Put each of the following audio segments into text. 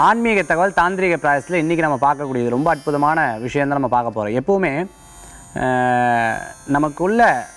ஆன்மீக தகவல் தாந்திரிக பிராயசத்தில் இன்றைக்கி நம்ம பார்க்கக்கூடியது ரொம்ப அற்புதமான விஷயம் தான் நம்ம பார்க்க போகிறோம் எப்போவுமே அஹ், நமக்குள்ள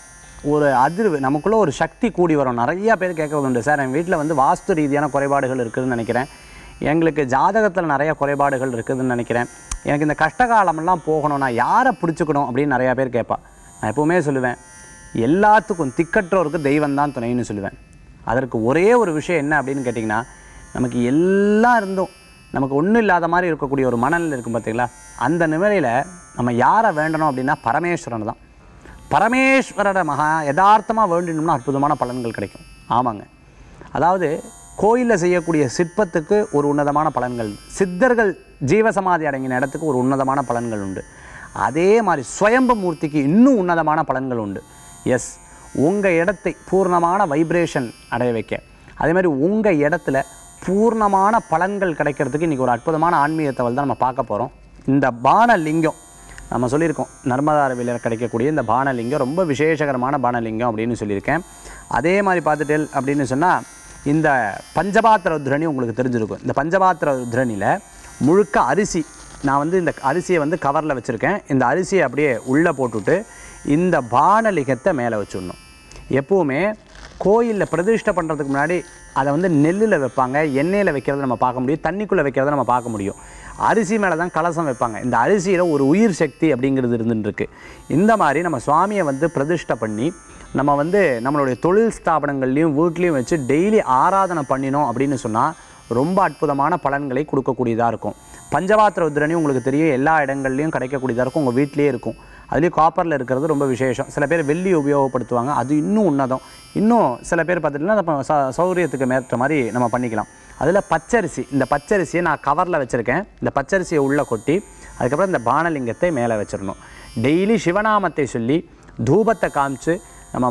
ஒரு அதிர்வு நமக்குள்ள ஒரு சக்தி கூடி வரும் நிறைய பேர் கேட்கறது உண்டு சார் என் வீட்டில் வந்து வாஸ்து ரீதியான குறைபாடுகள் இருக்குதுன்னு நினைக்கிறேன் எங்களுக்கு ஜாதகத்தில் நிறைய குறைபாடுகள் இருக்குதுன்னு நினைக்கிறேன் எனக்கு இந்த கஷ்டகாலமெல்லாம் போகணும் நான் யாரை பிடிச்சிக்கணும் அப்படின்னு நிறையா பேர் கேட்பா நான் எப்போவுமே சொல்லுவேன் எல்லாத்துக்கும் திக்கற்றோருக்கு தெய்வம் தான் துணைன்னு சொல்லுவேன் அதற்கு ஒரே ஒரு விஷயம் என்ன அப்படின்னு கேட்டிங்கன்னா நமக்கு எல்லாம் இருந்தும் நமக்கு ஒன்றும் இல்லாத மாதிரி இருக்கக்கூடிய ஒரு மனநிலை இருக்கும் பார்த்தீங்களா அந்த நிலையில் நம்ம யாரை வேண்டணும் அப்படின்னா பரமேஸ்வரன் தான் பரமேஸ்வரரை மகா யதார்த்தமாக வேண்டினோம்னா அற்புதமான பலன்கள் கிடைக்கும் ஆமாங்க அதாவது கோயிலில் செய்யக்கூடிய சிற்பத்துக்கு ஒரு உன்னதமான பலன்கள் சித்தர்கள் ஜீவசமாதி அடங்கின இடத்துக்கு ஒரு உன்னதமான பலன்கள் உண்டு அதே மாதிரி சுயம்பு மூர்த்திக்கு இன்னும் உன்னதமான பலன்கள் உண்டு எஸ் உங்கள் இடத்தை பூர்ணமான வைப்ரேஷன் அடைய வைக்க அதே மாதிரி உங்கள் இடத்துல பூர்ணமான பலன்கள் கிடைக்கிறதுக்கு இன்றைக்கி ஒரு அற்புதமான ஆன்மீக தகவல் தான் நம்ம பார்க்க போகிறோம் இந்த பானலிங்கம் நம்ம சொல்லியிருக்கோம் நர்மதா அருவியில் கிடைக்கக்கூடிய இந்த பானலிங்கம் ரொம்ப விசேஷகரமான பானலிங்கம் அப்படின்னு சொல்லியிருக்கேன் அதே மாதிரி பார்த்துட்டேல் அப்படின்னு சொன்னால் இந்த பஞ்சபாத்திர ருத்ரணி உங்களுக்கு தெரிஞ்சிருக்கும் இந்த பஞ்சபாத்திர ருத்ரணியில் முழுக்க அரிசி நான் வந்து இந்த அரிசியை வந்து கவரில் வச்சுருக்கேன் இந்த அரிசியை அப்படியே உள்ளே போட்டுட்டு இந்த பானலிங்கத்தை மேலே வச்சுடணும் எப்போவுமே கோயிலில் பிரதிஷ்டை பண்ணுறதுக்கு முன்னாடி அதை வந்து நெல்லில் வைப்பாங்க எண்ணெயில் வைக்கிறத நம்ம பார்க்க முடியும் தண்ணிக்குள்ளே வைக்கிறத நம்ம பார்க்க முடியும் அரிசி மேலே தான் கலசம் வைப்பாங்க இந்த அரிசியில் ஒரு உயிர் சக்தி அப்படிங்கிறது இருந்துட்டு இருக்கு இந்த மாதிரி நம்ம சுவாமியை வந்து பிரதிஷ்டை பண்ணி நம்ம வந்து நம்மளுடைய தொழில் ஸ்தாபனங்கள்லையும் வீட்லேயும் வச்சு டெய்லி ஆராதனை பண்ணினோம் அப்படின்னு சொன்னால் ரொம்ப அற்புதமான பலன்களை கொடுக்கக்கூடியதாக இருக்கும் பஞ்சபாத்திர உத்திரணி உங்களுக்கு தெரியும் எல்லா இடங்கள்லையும் கிடைக்கக்கூடியதாக இருக்கும் உங்கள் வீட்டிலேயே இருக்கும் அதுலேயும் காப்பரில் இருக்கிறது ரொம்ப விசேஷம் சில பேர் வெள்ளி உபயோகப்படுத்துவாங்க அது இன்னும் உன்னதம் இன்னும் சில பேர் பார்த்துட்டிங்கன்னா நம்ம ச சௌகரியத்துக்கு மேற்ற மாதிரி நம்ம பண்ணிக்கலாம் அதில் பச்சரிசி இந்த பச்சரிசியை நான் கவரில் வச்சுருக்கேன் இந்த பச்சரிசியை உள்ளே கொட்டி அதுக்கப்புறம் இந்த பானலிங்கத்தை மேலே வச்சிடணும் டெய்லி சிவநாமத்தை சொல்லி தூபத்தை காமிச்சு நம்ம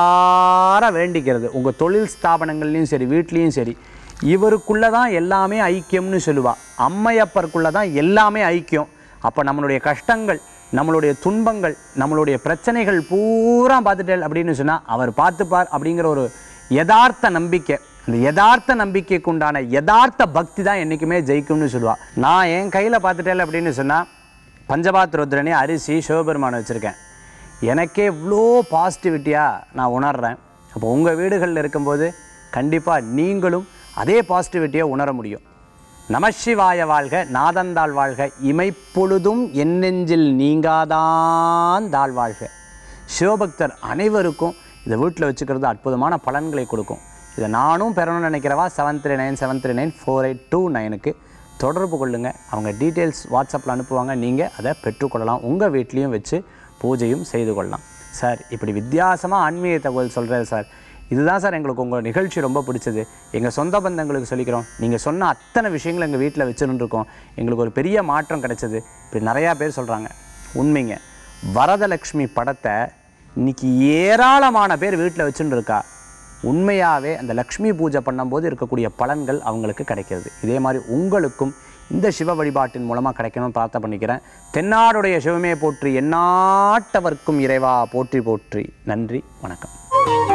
மனதார வேண்டிக்கிறது உங்கள் தொழில் ஸ்தாபனங்கள்லையும் சரி வீட்லேயும் சரி இவருக்குள்ளே தான் எல்லாமே ஐக்கியம்னு சொல்லுவா அம்மையப்பருக்குள்ளே தான் எல்லாமே ஐக்கியம் அப்போ நம்மளுடைய கஷ்டங்கள் நம்மளுடைய துன்பங்கள் நம்மளுடைய பிரச்சனைகள் பூரா பார்த்துட்டேன் அப்படின்னு சொன்னால் அவர் பார்த்துப்பார் அப்படிங்கிற ஒரு யதார்த்த நம்பிக்கை அந்த யதார்த்த நம்பிக்கைக்கு உண்டான யதார்த்த பக்தி தான் என்றைக்குமே ஜெயிக்கும்னு சொல்லுவா நான் என் கையில் பார்த்துட்டேன் அப்படின்னு சொன்னால் பஞ்சபாத்திரோத்ரணி அரிசி சிவபெருமான் வச்சுருக்கேன் எனக்கே இவ்வளோ பாசிட்டிவிட்டியாக நான் உணர்றேன் அப்போ உங்கள் வீடுகளில் இருக்கும்போது கண்டிப்பாக நீங்களும் அதே பாசிட்டிவிட்டியை உணர முடியும் நமசிவாய வாழ்க நாதந்தாள் வாழ்க இமைப்பொழுதும் என் நெஞ்சில் நீங்காதான் தாழ் வாழ்க சிவபக்தர் அனைவருக்கும் இதை வீட்டில் வச்சுக்கிறது அற்புதமான பலன்களை கொடுக்கும் இதை நானும் பெறணும்னு நினைக்கிறவா seven three nine seven three nine four eight two நைனுக்கு தொடர்பு கொள்ளுங்கள் அவங்க டீட்டெயில்ஸ் வாட்ஸ்அப்பில் அனுப்புவாங்க நீங்கள் அதை பெற்றுக்கொள்ளலாம் உங்கள் வீட்லேயும் வச்சு பூஜையும் செய்து கொள்ளலாம் சார் இப்படி வித்தியாசமாக ஆன்மீக தகவல் சொல்கிறேன் சார் இதுதான் சார் எங்களுக்கு உங்கள் நிகழ்ச்சி ரொம்ப பிடிச்சது எங்கள் சொந்த பந்தங்களுக்கு சொல்லிக்கிறோம் நீங்கள் சொன்ன அத்தனை விஷயங்கள் எங்கள் வீட்டில் வச்சுன்னு இருக்கோம் எங்களுக்கு ஒரு பெரிய மாற்றம் கிடைச்சது இப்படி நிறையா பேர் சொல்கிறாங்க உண்மைங்க வரதலக்ஷ்மி படத்தை இன்னைக்கு ஏராளமான பேர் வீட்டில் வச்சுன்னு இருக்கா உண்மையாகவே அந்த லக்ஷ்மி பூஜை பண்ணும்போது இருக்கக்கூடிய பலன்கள் அவங்களுக்கு கிடைக்கிறது இதே மாதிரி உங்களுக்கும் இந்த சிவ வழிபாட்டின் மூலமாக கிடைக்கணும்னு பிரார்த்தனை பண்ணிக்கிறேன் தென்னாடுடைய சிவமே போற்றி எந்நாட்டவர்க்கும் இறைவா போற்றி போற்றி நன்றி வணக்கம்